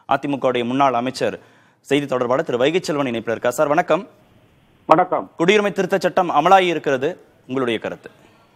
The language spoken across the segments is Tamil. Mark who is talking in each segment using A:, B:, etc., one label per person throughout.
A: அதிமுகவுடைய முன்னாள் அமைச்சர் செய்தி தொடர்பாளர் திரு வைகை செல்வன் இணைப்பில் இருக்கார் சார் வணக்கம்
B: வணக்கம்
A: குடியுரிமை திருத்த சட்டம் அமலாகி இருக்கிறது உங்களுடைய கருத்து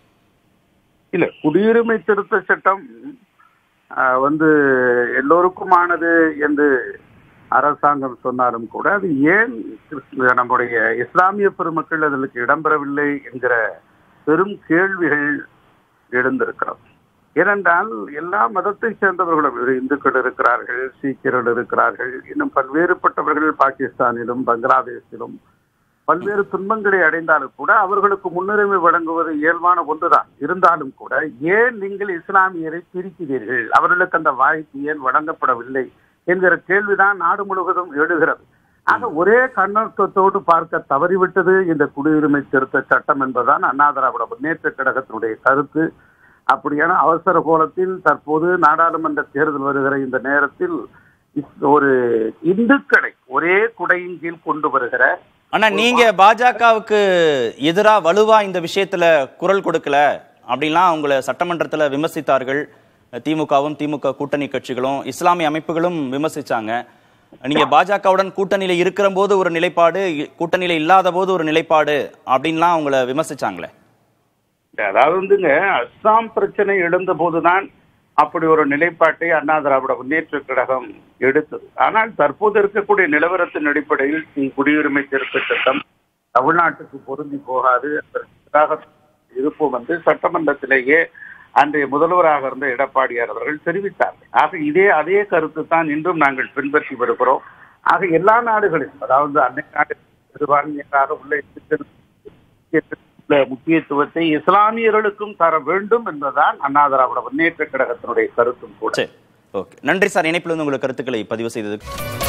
B: இல்ல குடியுரிமை திருத்த சட்டம் ஆஹ், வந்து எல்லோருக்குமானது என்று அரசாங்கம் சொன்னாலும் கூட அது ஏன் கிறிஸ்து- நம்முடைய இஸ்லாமிய பெருமக்கள் அதற்கு இடம்பெறவில்லை என்கிற பெரும் கேள்விகள் எழுந்திருக்கிறது ஏனென்றால் எல்லா மதத்தை சேர்ந்தவர்களும் இது இந்துக்கள் இருக்கிறார்கள் சீக்கியர்கள் இருக்கிறார்கள் இன்னும் பல்வேறுபட்டவர்கள் பாகிஸ்தானிலும் பங்களாதேஷிலும் பல்வேறு துன்பங்களை அடைந்தாலும் கூட அவர்களுக்கு முன்னுரிமை வழங்குவது இயல்பான ஒன்றுதான் இருந்தாலும் கூட ஏன் நீங்கள் இஸ்லாமியரை பிரிக்கிறீர்கள் அவர்களுக்கு அந்த வாய்ப்பு ஏன் வழங்கப்படவில்லை என்கிற கேள்விதான் நாடு முழுவதும் எழுகிறது ஆக ஒரே கண்ணோட்டத்தோடு பார்க்க தவறிவிட்டது இந்த குடியுரிமை திருத்த சட்டம் என்பதுதான் அண்ணா திராவிட முன்னேற்ற கழகத்தினுடைய கருத்து அப்படியான அவசர கோலத்தில் தற்போது நாடாளுமன்ற தேர்தல் வருகிற இந்த நேரத்தில் இஸ்- ஒரு இந்துக்களை ஒரே குடையின் கீழ் கொண்டு வருகிற
A: ஆனா நீங்க பாஜகவுக்கு எதிரா வலுவா இந்த விஷயத்துல குரல் கொடுக்கல அப்படின்லாம் உங்களை சட்டமன்றத்துல விமர்சித்தார்கள் திமுகவும் திமுக கூட்டணி கட்சிகளும் இஸ்லாமிய அமைப்புகளும் விமர்சிச்சாங்க நீங்க பாஜகவுடன் கூட்டணியில இருக்கிற போது ஒரு நிலைப்பாடு இ- கூட்டணியில இல்லாத போது ஒரு நிலைப்பாடு அப்படின்லாம் உங்களை விமர்சிச்சாங்களே
B: அதாவது வந்துங்க அஸ்ஸாம் பிரச்சனை எழுந்த போதுதான் அப்படி ஒரு நிலைப்பாட்டை அண்ணா திராவிட முன்னேற்ற கழகம் எடுத்தது ஆனால் தற்போது இருக்கக்கூடிய நிலவரத்தின் அடிப்படையில் தி- குடியுரிமை திருத்த சட்டம் தமிழ்நாட்டுக்கு பொருந்தி போகாது அதற்கு எதிராக இருப்போம் வந்து சட்டமன்றத்திலேயே அன்றைய முதல்வராக இருந்த எடப்பாடியார் அவர்கள் தெரிவித்தார்கள் ஆக இதே அதே கருத்து தான் இன்றும் நாங்கள் பின்பற்றி வருகிறோம் ஆக எல்லா நாடுகளிலும் அதாவது அன்னை நாடு பெரும்பான்மையாக உள்ள இந்துக்கள் உள்ள முக்கியத்துவத்தை இஸ்லாமியர்களுக்கும் தர வேண்டும் என்பதுதான் அண்ணா திராவிட முன்னேற்ற கழகத்தினுடைய கருத்தும் கூட
A: சரி ஓகே நன்றி சார் இணைப்பில் வந்து உங்கள் கருத்துக்களை பதிவு செய்ததுக்கு